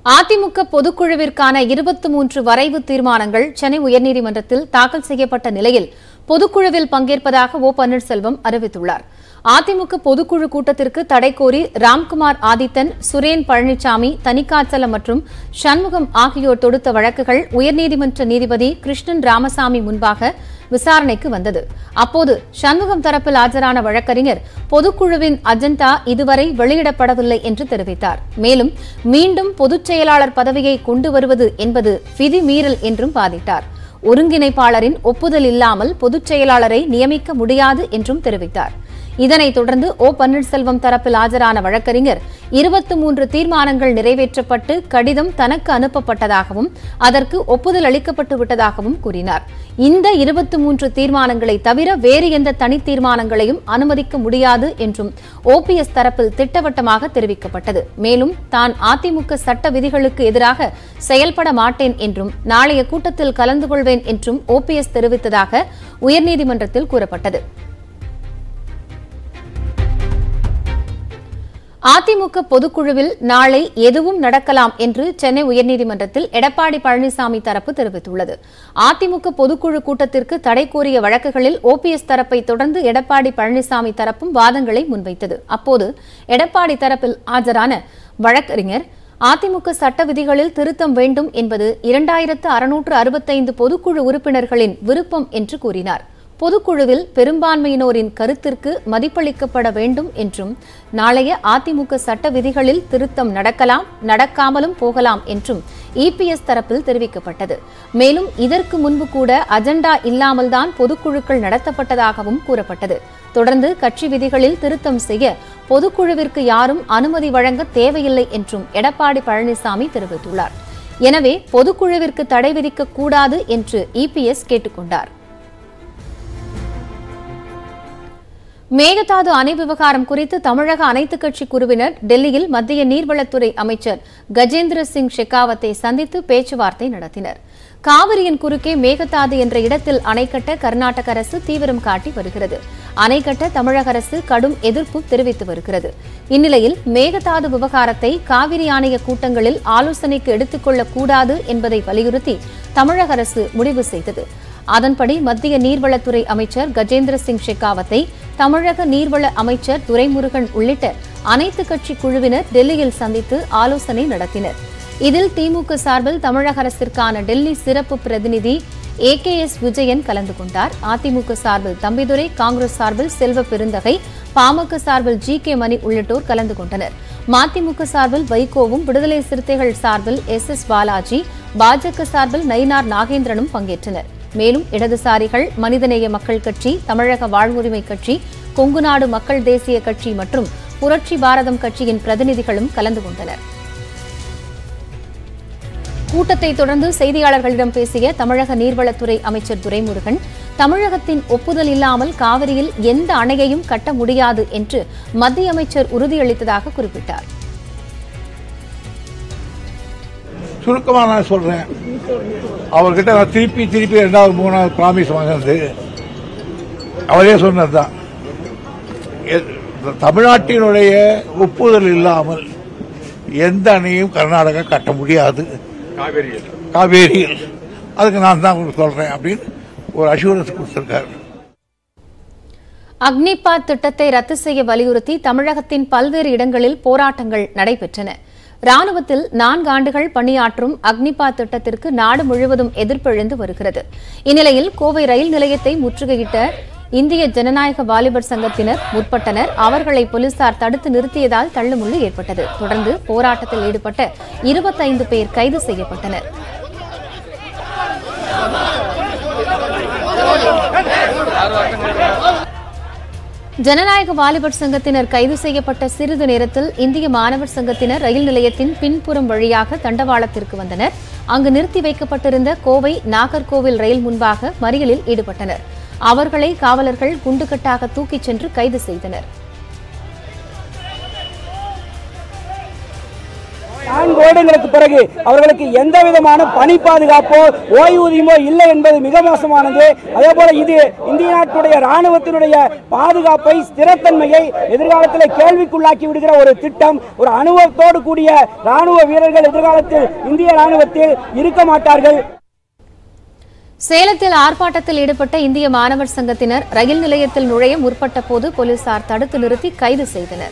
அதிமுக பொதுக்குழுவிற்கான இருபத்தி மூன்று வரைவு தீர்மானங்கள் சென்னை உயர்நீதிமன்றத்தில் தாக்கல் செய்யப்பட்ட நிலையில் பொதுக்குழுவில் பங்கேற்பதாக ஓ பன்னீர்செல்வம் அறிவித்துள்ளார் அதிமுக பொதுக்குழு கூட்டத்திற்கு தடை கோரி ராம்குமார் ஆதித்தன் சுரேன் பழனிசாமி தனிக்காச்சலம் மற்றும் சண்முகம் ஆகியோர் தொடுத்த வழக்குகள் உயர்நீதிமன்ற நீதிபதி கிருஷ்ணன் ராமசாமி முன்பாக விசாரணைக்கு வந்தது அப்போது சண்முகம் தரப்பில் ஆஜரான வழக்கறிஞர் பொதுக்குழுவின் அஜெண்டா இதுவரை வெளியிடப்படவில்லை என்று தெரிவித்தார் மேலும் மீண்டும் பொதுச் செயலாளர் பதவியை கொண்டு வருவது என்பது விதிமீறல் என்றும் வாதிட்டார் ஒருங்கிணைப்பாளரின் ஒப்புதல் இல்லாமல் பொதுச் செயலாளரை நியமிக்க முடியாது என்றும் தெரிவித்தார் இதனைத் தொடர்ந்து ஓ பன்னீர்செல்வம் தரப்பில் ஆஜரான வழக்கறிஞர் இருபத்தி மூன்று தீர்மானங்கள் நிறைவேற்றப்பட்டு கடிதம் தனக்கு அனுப்பப்பட்டதாகவும் அதற்கு ஒப்புதல் அளிக்கப்பட்டு விட்டதாகவும் கூறினார் இந்த இருபத்தி மூன்று தீர்மானங்களை தவிர வேறு எந்த தனி தீர்மானங்களையும் அனுமதிக்க முடியாது என்றும் ஓபிஎஸ் தரப்பில் திட்டவட்டமாக தெரிவிக்கப்பட்டது மேலும் தான் அதிமுக சட்ட விதிகளுக்கு எதிராக செயல்பட மாட்டேன் என்றும் நாளைய கூட்டத்தில் கலந்து கொள்வேன் என்றும் ஓபிஎஸ் தெரிவித்ததாக உயர்நீதிமன்றத்தில் கூறப்பட்டது அதிமுக பொதுக்குழுவில் நாளை எதுவும் நடக்கலாம் என்று சென்னை உயர்நீதிமன்றத்தில் எடப்பாடி பழனிசாமி தரப்பு தெரிவித்துள்ளது அதிமுக பொதுக்குழு கூட்டத்திற்கு தடை கோரிய வழக்குகளில் ஓபிஎஸ் தரப்பை தொடர்ந்து எடப்பாடி பழனிசாமி தரப்பும் வாதங்களை முன்வைத்தது அப்போது எடப்பாடி தரப்பில் ஆஜரான வழக்கறிஞர் அதிமுக சட்ட விதிகளில் திருத்தம் வேண்டும் என்பது இரண்டாயிரத்து அறுநூற்று அறுபத்தைந்து பொதுக்குழு உறுப்பினர்களின் விருப்பம் என்று கூறினார் பொதுக்குழுவில் பெரும்பான்மையினோரின் கருத்திற்கு மதிப்பளிக்கப்பட வேண்டும் என்றும் நாளைய அதிமுக சட்ட விதிகளில் திருத்தம் நடக்கலாம் நடக்காமலும் போகலாம் என்றும் இபிஎஸ் தரப்பில் தெரிவிக்கப்பட்டது மேலும் இதற்கு முன்பு கூட அஜெண்டா இல்லாமல்தான் பொதுக்குழுக்கள் நடத்தப்பட்டதாகவும் கூறப்பட்டது தொடர்ந்து கட்சி விதிகளில் திருத்தம் செய்ய பொதுக்குழுவிற்கு யாரும் அனுமதி வழங்க தேவையில்லை என்றும் எடப்பாடி பழனிசாமி தெரிவித்துள்ளார் எனவே பொதுக்குழுவிற்கு தடை விதிக்க கூடாது என்று இபிஎஸ் கேட்டுக்கொண்டார் மேகதாது அணை விவகாரம் குறித்து தமிழக அனைத்துக் கட்சி குழுவினர் டெல்லியில் மத்திய நீர்வளத்துறை அமைச்சர் கஜேந்திர சிங் ஷெகாவத்தை சந்தித்து பேச்சுவார்த்தை நடத்தினர் காவிரியின் குறுக்கே மேகதாது என்ற இடத்தில் அணை கட்ட கர்நாடக அரசு தீவிரம் காட்டி வருகிறது அணை கட்ட தமிழக அரசு கடும் எதிர்ப்பு தெரிவித்து வருகிறது இந்நிலையில் மேகதாது விவகாரத்தை காவிரி ஆணைய கூட்டங்களில் ஆலோசனைக்கு எடுத்துக்கொள்ளக் கூடாது என்பதை வலியுறுத்தி தமிழக அரசு முடிவு செய்தது அதன்படி மத்திய நீர்வளத்துறை அமைச்சர் கஜேந்திர சிங் ஷெகாவத்தை தமிழக நீர்வள அமைச்சர் துரைமுருகன் உள்ளிட்ட அனைத்து கட்சி குழுவினர் டெல்லியில் சந்தித்து ஆலோசனை நடத்தினர் இதில் திமுக சார்பில் தமிழக அரசிற்கான டெல்லி சிறப்பு பிரதிநிதி ஏ கே எஸ் விஜயன் கலந்து கொண்டார் அதிமுக சார்பில் தம்பிதுரை காங்கிரஸ் சார்பில் செல்வ பெருந்தகை பாமக சார்பில் ஜி கே மணி உள்ளிட்டோர் கலந்து கொண்டனர் மதிமுக சார்பில் வைகோவும் விடுதலை சிறுத்தைகள் சார்பில் எஸ் எஸ் பாலாஜி பாஜக சார்பில் நயினார் நாகேந்திரனும் பங்கேற்றனர் மேலும் இடதுசாரிகள் மனிதநேய மக்கள் கட்சி தமிழக வாழ்வுரிமை கட்சி கொங்குநாடு மக்கள் தேசிய கட்சி மற்றும் புரட்சி பாரதம் கட்சியின் பிரதிநிதிகளும் கலந்து கொண்டனர் கூட்டத்தை தொடர்ந்து செய்தியாளர்களிடம் பேசிய தமிழக நீர்வளத்துறை அமைச்சர் துரைமுருகன் தமிழகத்தின் ஒப்புதல் இல்லாமல் காவிரியில் எந்த அணையையும் கட்ட முடியாது என்று மத்திய அமைச்சர் உறுதியளித்ததாக குறிப்பிட்டார் சுருக்கமாக நான் சொல்கிறேன் அவர்கிட்ட நான் திருப்பி திருப்பி ரெண்டாவது மூணாவது ப்ராமிஸ் வாங்கினது அவரே சொன்னது தான் தமிழ்நாட்டினுடைய ஒப்புதல் இல்லாமல் எந்த அணையும் கர்நாடகா கட்ட முடியாது காவேரியில் காவேரியில் அதுக்கு நான் தான் உங்களுக்கு சொல்கிறேன் அப்படின்னு ஒரு அஷூரன்ஸ் கொடுத்துருக்காரு அக்னிபாத் திட்டத்தை ரத்து செய்ய வலியுறுத்தி தமிழகத்தின் பல்வேறு இடங்களில் போராட்டங்கள் நடைபெற்றன ராணுவத்தில் நான்கு ஆண்டுகள் பணியாற்றும் அக்னிபாத் திட்டத்திற்கு நாடு முழுவதும் எதிர்ப்பு எழுந்து வருகிறது இந்நிலையில் கோவை ரயில் நிலையத்தை முற்றுகையிட்ட இந்திய ஜனநாயக வாலிபர் சங்கத்தினர் முற்பட்டனர் அவர்களை போலீசார் தடுத்து நிறுத்தியதால் தள்ளுமுள்ளு ஏற்பட்டது தொடர்ந்து போராட்டத்தில் ஈடுபட்ட இருபத்தைந்து பேர் கைது செய்யப்பட்டனர் ஜனநாயக வாலிபர் சங்கத்தினர் கைது செய்யப்பட்ட சிறிது நேரத்தில் இந்திய மாணவர் சங்கத்தினர் ரயில் நிலையத்தின் பின்புறம் வழியாக தண்டவாளத்திற்கு வந்தனர் அங்கு நிறுத்தி வைக்கப்பட்டிருந்த கோவை நாகர்கோவில் ரயில் முன்பாக மறியலில் ஈடுபட்டனர் அவர்களை காவலர்கள் குண்டுகட்டாக தூக்கிச் சென்று கைது செய்தனர் நான்கு வருடங்களுக்கு பிறகு அவர்களுக்கு எந்த விதமான பணி பாதுகாப்போ ஓய்வூதியமோ இல்லை என்பது மிக மோசமானது அதே போல இது இந்திய நாட்டுடைய ராணுவத்தினுடைய பாதுகாப்பை ஸ்திரத்தன்மையை எதிர்காலத்தில் கேள்விக்குள்ளாக்கி விடுகிற ஒரு திட்டம் ஒரு அனுபவத்தோடு கூடிய ராணுவ வீரர்கள் எதிர்காலத்தில் இந்திய ராணுவத்தில் இருக்க மாட்டார்கள் சேலத்தில் ஆர்ப்பாட்டத்தில் ஈடுபட்ட இந்திய மாணவர் சங்கத்தினர் ரயில் நிலையத்தில் நுழைய முற்பட்ட போது போலீசார் தடுத்து நிறுத்தி கைது செய்தனர்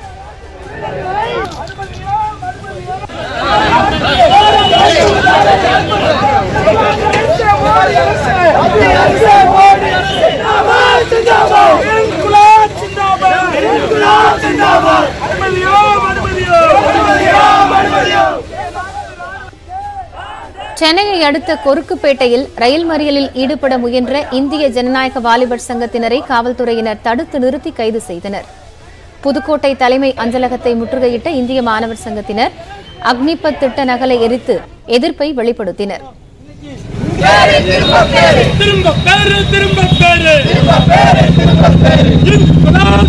சென்னையை அடுத்த கொருக்குப்பேட்டையில் ரயில் மறியலில் ஈடுபட முயன்ற இந்திய ஜனநாயக வாலிபர் சங்கத்தினரை காவல்துறையினர் தடுத்து நிறுத்தி கைது செய்தனர் புதுக்கோட்டை தலைமை அஞ்சலகத்தை முற்றுகையிட்ட இந்திய மாணவர் சங்கத்தினர் அக்னிபத் திட்ட நகலை எரித்து எதிர்ப்பை வெளிப்படுத்தினர் திரும்ப பேரு திரும்ப பேரு இன்குலாப்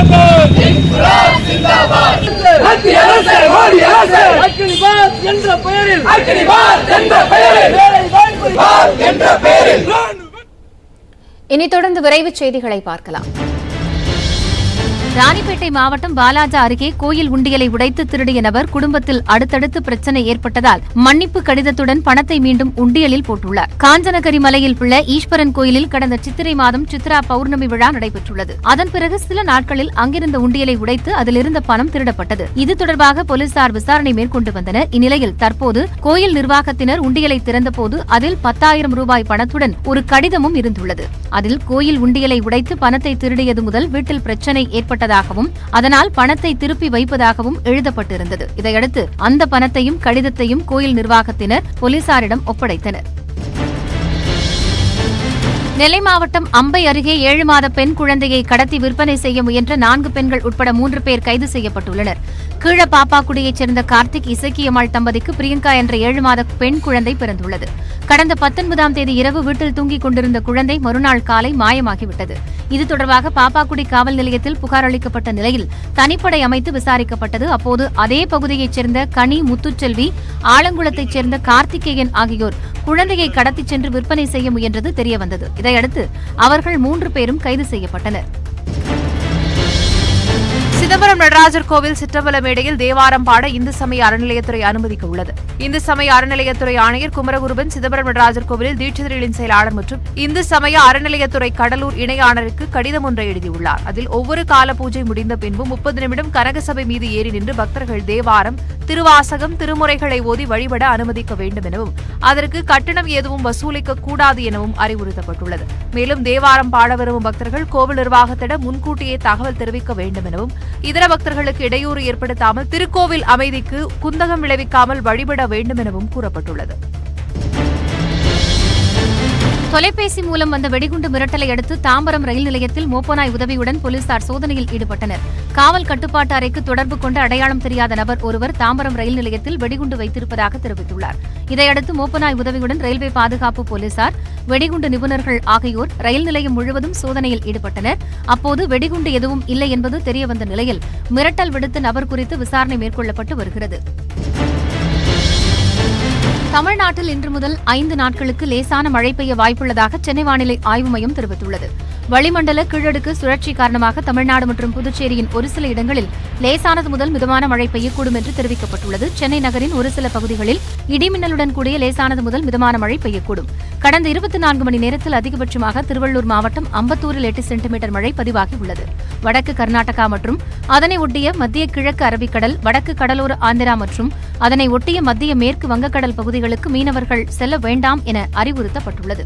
ஜிந்தாபாத் மத்திய அரசு மோடி அரசு அக்னிபாத் என்ற பெயரில் அக்னிபாத் என்ற பெயரில் வேலைவாய்ப்பு என்ற பெயரில் இனி தொடர்ந்து விரைவுச் செய்திகளை பார்க்கலாம் ராணிப்பேட்டை மாவட்டம் பாலாஜா அருகே கோயில் உண்டியலை உடைத்து திருடிய நபர் குடும்பத்தில் அடுத்தடுத்து பிரச்சனை ஏற்பட்டதால் மன்னிப்பு கடிதத்துடன் பணத்தை மீண்டும் உண்டியலில் போட்டுள்ளார் காஞ்சனகரி மலையில் உள்ள ஈஸ்வரன் கோயிலில் கடந்த சித்திரை மாதம் சித்ரா பௌர்ணமி விழா நடைபெற்றுள்ளது அதன் பிறகு சில நாட்களில் அங்கிருந்த உண்டியலை உடைத்து அதில் இருந்த பணம் திருடப்பட்டது இது தொடர்பாக போலீசார் விசாரணை மேற்கொண்டு வந்தனர் இந்நிலையில் தற்போது கோயில் நிர்வாகத்தினர் உண்டியலை திறந்தபோது அதில் பத்தாயிரம் ரூபாய் பணத்துடன் ஒரு கடிதமும் இருந்துள்ளது அதில் கோயில் உண்டியலை உடைத்து பணத்தை திருடியது முதல் வீட்டில் பிரச்சனை ஏற்பட்டதாகவும் அதனால் பணத்தை திருப்பி வைப்பதாகவும் எழுதப்பட்டிருந்தது இதையடுத்து அந்த பணத்தையும் கடிதத்தையும் கோயில் நிர்வாகத்தினர் போலீசாரிடம் ஒப்படைத்தனர் நெல்லை மாவட்டம் அம்பை அருகே ஏழு மாத பெண் குழந்தையை கடத்தி விற்பனை செய்ய முயன்ற நான்கு பெண்கள் உட்பட மூன்று பேர் கைது செய்யப்பட்டுள்ளனர் கீழ பாப்பாக்குடியைச் சேர்ந்த கார்த்திக் இசக்கியம்மாள் தம்பதிக்கு பிரியங்கா என்ற ஏழு மாத பெண் குழந்தை பிறந்துள்ளது கடந்த பத்தொன்பதாம் தேதி இரவு வீட்டில் தூங்கிக் கொண்டிருந்த குழந்தை மறுநாள் காலை மாயமாகிவிட்டது இது தொடர்பாக பாப்பாக்குடி காவல் நிலையத்தில் புகார் அளிக்கப்பட்ட நிலையில் தனிப்படை அமைத்து விசாரிக்கப்பட்டது அப்போது அதே பகுதியைச் சேர்ந்த கனி முத்துச்செல்வி ஆலங்குளத்தைச் சேர்ந்த கார்த்திகேயன் ஆகியோர் குழந்தையை கடத்திச் சென்று விற்பனை செய்ய முயன்றது தெரியவந்தது இதையடுத்து அவர்கள் மூன்று பேரும் கைது செய்யப்பட்டனர் சிதம்பரம் நடராஜர் கோவில் சிற்றம்பல மேடையில் தேவாரம் பாட இந்து சமய அறநிலையத்துறை அனுமதிக்க உள்ளது இந்து சமய அறநிலையத்துறை ஆணையர் குமரகுருபன் சிதம்பரம் நடராஜர் கோவிலில் தீட்சிதர்களின் செயலாளர் மற்றும் இந்து சமய அறநிலையத்துறை கடலூர் இணையாளருக்கு கடிதம் ஒன்றை எழுதியுள்ளார் அதில் ஒவ்வொரு கால பூஜை முடிந்த பின்பு முப்பது நிமிடம் கனகசபை மீது ஏறி நின்று பக்தர்கள் தேவாரம் திருவாசகம் திருமுறைகளை ஓதி வழிபட அனுமதிக்க வேண்டும் எனவும் அதற்கு கட்டணம் எதுவும் வசூலிக்க கூடாது எனவும் அறிவுறுத்தப்பட்டுள்ளது மேலும் தேவாரம் பாட விரும்பும் பக்தர்கள் கோவில் நிர்வாகத்திடம் முன்கூட்டியே தகவல் தெரிவிக்க வேண்டும் எனவும் இதர பக்தர்களுக்கு இடையூறு ஏற்படுத்தாமல் திருக்கோவில் அமைதிக்கு குந்தகம் விளைவிக்காமல் வழிபட வேண்டும் எனவும் கூறப்பட்டுள்ளது தொலைபேசி மூலம் வந்த வெடிகுண்டு மிரட்டலை அடுத்து தாம்பரம் ரயில் நிலையத்தில் மோப்பனாய் உதவியுடன் போலீசார் சோதனையில் ஈடுபட்டனர் காவல் கட்டுப்பாட்டு அறைக்கு தொடர்பு கொண்ட அடையாளம் தெரியாத நபர் ஒருவர் தாம்பரம் ரயில் நிலையத்தில் வெடிகுண்டு வைத்திருப்பதாக தெரிவித்துள்ளார் இதையடுத்து மோப்பனாய் உதவியுடன் ரயில்வே பாதுகாப்பு போலீசார் வெடிகுண்டு நிபுணர்கள் ஆகியோர் ரயில் நிலையம் முழுவதும் சோதனையில் ஈடுபட்டனர் அப்போது வெடிகுண்டு எதுவும் இல்லை என்பது தெரியவந்த நிலையில் மிரட்டல் விடுத்த நபர் குறித்து விசாரணை மேற்கொள்ளப்பட்டு வருகிறது தமிழ்நாட்டில் இன்று முதல் ஐந்து நாட்களுக்கு லேசான மழை பெய்ய வாய்ப்புள்ளதாக சென்னை வானிலை ஆய்வு மையம் தெரிவித்துள்ளது வளிமண்டல கீழடுக்கு சுழற்சி காரணமாக தமிழ்நாடு மற்றும் புதுச்சேரியின் ஒரு சில இடங்களில் லேசானது முதல் மிதமான மழை பெய்யக்கூடும் என்று தெரிவிக்கப்பட்டுள்ளது சென்னை நகரின் ஒரு சில பகுதிகளில் இடிமின்னலுடன் கூடிய லேசானது முதல் மிதமான மழை பெய்யக்கூடும் கடந்த இருபத்தி நான்கு மணி நேரத்தில் அதிகபட்சமாக திருவள்ளூர் மாவட்டம் அம்பத்தூரில் எட்டு சென்டிமீட்டர் மழை பதிவாகியுள்ளது வடக்கு கர்நாடகா மற்றும் அதனை ஒட்டிய மத்திய கிழக்கு அரபிக்கடல் வடக்கு கடலோர ஆந்திரா மற்றும் அதனை ஒட்டிய மத்திய மேற்கு வங்கக்கடல் பகுதிகளுக்கு மீனவர்கள் செல்ல வேண்டாம் என அறிவுறுத்தப்பட்டுள்ளது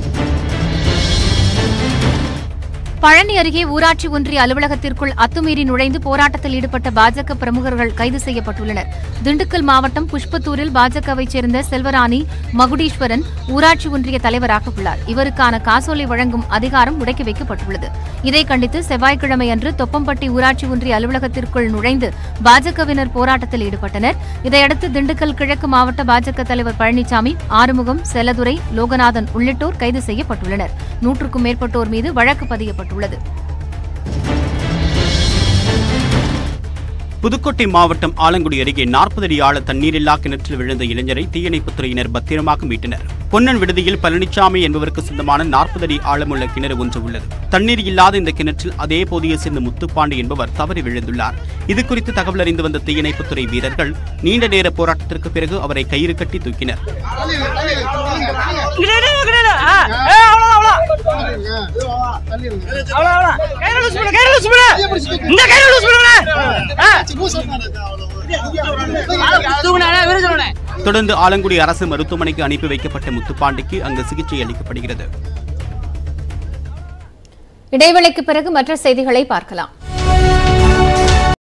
பழனி அருகே ஊராட்சி ஒன்றிய அலுவலகத்திற்குள் அத்துமீறி நுழைந்து போராட்டத்தில் ஈடுபட்ட பாஜக பிரமுகர்கள் கைது செய்யப்பட்டுள்ளனர் திண்டுக்கல் மாவட்டம் புஷ்பத்தூரில் பாஜகவைச் சேர்ந்த செல்வராணி மகுடீஸ்வரன் ஊராட்சி ஒன்றிய தலைவராக உள்ளார் இவருக்கான காசோலை வழங்கும் அதிகாரம் முடக்கி வைக்கப்பட்டுள்ளது இதை கண்டித்து செவ்வாய்க்கிழமை அன்று தொப்பம்பட்டி ஊராட்சி ஒன்றிய அலுவலகத்திற்குள் நுழைந்து பாஜகவினர் போராட்டத்தில் ஈடுபட்டனர் இதையடுத்து திண்டுக்கல் கிழக்கு மாவட்ட பாஜக தலைவர் பழனிசாமி ஆறுமுகம் செல்லதுரை லோகநாதன் உள்ளிட்டோர் கைது செய்யப்பட்டுள்ளனர் நூற்றுக்கும் மேற்பட்டோர் மீது வழக்கு பதியப்பட்டுள்ளது புதுக்கோட்டை மாவட்டம் ஆலங்குடி அருகே நாற்பது அடி ஆழ தண்ணீரில்லா கிணற்றில் விழுந்த இளைஞரை தீயணைப்புத் துறையினர் பத்திரமாக மீட்டனர் பொன்னன் விடுதியில் பழனிசாமி என்பவருக்கு சொந்தமான நாற்பது அடி ஆழமுள்ள கிணறு ஒன்று உள்ளது தண்ணீர் இல்லாத இந்த கிணற்றில் அதே போதியை சேர்ந்த முத்துப்பாண்டி என்பவர் தவறி விழுந்துள்ளார் இது குறித்து தகவல் அறிந்து வந்த தீயணைப்புத்துறை வீரர்கள் நீண்ட நேர போராட்டத்திற்கு பிறகு அவரை கயிறு கட்டி தூக்கினர் தொடர்ந்து ஆலங்குடி அரசு மருத்துவமனைக்கு அனுப்பி வைக்கப்பட்ட முத்துப்பாண்டிக்கு அங்கு சிகிச்சை அளிக்கப்படுகிறது இடைவேளைக்கு பிறகு மற்ற செய்திகளை பார்க்கலாம்